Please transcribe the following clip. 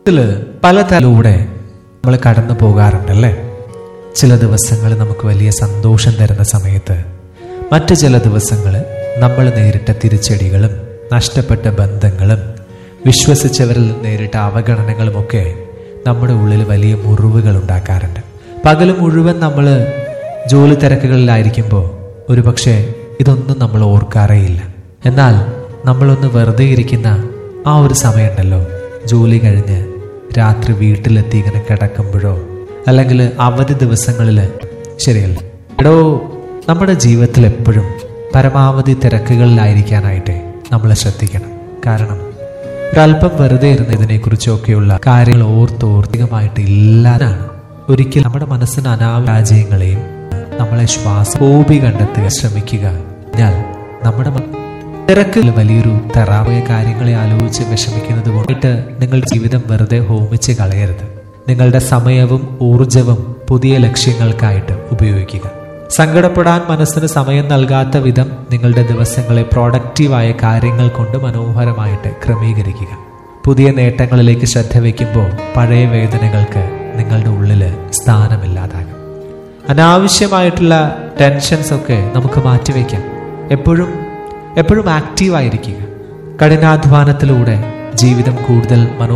ഇതില് പലതരത്തിലൂടെ നമ്മൾ കടന്നു പോകാറുണ്ടല്ലേ ചില ദിവസങ്ങൾ നമുക്ക് വലിയ സന്തോഷം തരുന്ന സമയത്ത് മറ്റു ചില ദിവസങ്ങൾ നമ്മൾ നേരിട്ട തിരിച്ചടികളും നഷ്ടപ്പെട്ട ബന്ധങ്ങളും വിശ്വസിച്ചവരിൽ നിന്ന് നേരിട്ട അവഗണനകളുമൊക്കെ നമ്മുടെ ഉള്ളിൽ വലിയ മുറിവുകൾ ഉണ്ടാക്കാറുണ്ട് പകൽ മുഴുവൻ നമ്മൾ ജോലി തിരക്കുകളിലായിരിക്കുമ്പോൾ ഒരുപക്ഷെ ഇതൊന്നും നമ്മൾ ഓർക്കാറേയില്ല എന്നാൽ നമ്മളൊന്ന് വെറുതെ ഇരിക്കുന്ന ആ ഒരു സമയമുണ്ടല്ലോ ജോലി കഴിഞ്ഞ് രാത്രി വീട്ടിലെത്തി ഇങ്ങനെ കിടക്കുമ്പോഴോ അല്ലെങ്കിൽ അവധി ദിവസങ്ങളിൽ ശരിയല്ല എടോ നമ്മുടെ ജീവിതത്തിൽ എപ്പോഴും പരമാവധി തിരക്കുകളിലായിരിക്കാനായിട്ട് നമ്മൾ ശ്രദ്ധിക്കണം കാരണം ഒരല്പം വെറുതെ ഇരുന്ന് ഇതിനെക്കുറിച്ചൊക്കെയുള്ള കാര്യങ്ങൾ ഓർത്തോർത്തികമായിട്ട് ഇല്ലാതാണ് ഒരിക്കൽ നമ്മുടെ മനസ്സിന് അനാവരാജ്യങ്ങളെയും നമ്മളെ ശ്വാസോപി കണ്ടെത്തുക ശ്രമിക്കുക ഞാൻ നമ്മുടെ മ- തിരക്കിൽ വലിയൊരു തെറാപ്പിയ കാര്യങ്ങളെ ആലോചിച്ച് വിഷമിക്കുന്നത് കൊണ്ടിട്ട് നിങ്ങളുടെ ജീവിതം വെറുതെ ഹോമിച്ച് കളയരുത് നിങ്ങളുടെ സമയവും ഊർജവും പുതിയ ലക്ഷ്യങ്ങൾക്കായിട്ട് ഉപയോഗിക്കുക സങ്കടപ്പെടാൻ മനസ്സിന് സമയം നൽകാത്ത വിധം നിങ്ങളുടെ ദിവസങ്ങളെ പ്രോഡക്റ്റീവായ കാര്യങ്ങൾ കൊണ്ട് മനോഹരമായിട്ട് ക്രമീകരിക്കുക പുതിയ നേട്ടങ്ങളിലേക്ക് ശ്രദ്ധ വയ്ക്കുമ്പോൾ പഴയ വേദനകൾക്ക് നിങ്ങളുടെ ഉള്ളിൽ സ്ഥാനമില്ലാതാകും അനാവശ്യമായിട്ടുള്ള ടെൻഷൻസ് ഒക്കെ നമുക്ക് മാറ്റിവെക്കാം എപ്പോഴും എപ്പോഴും ആക്റ്റീവായിരിക്കുക കഠിനാധ്വാനത്തിലൂടെ ജീവിതം കൂടുതൽ മനോ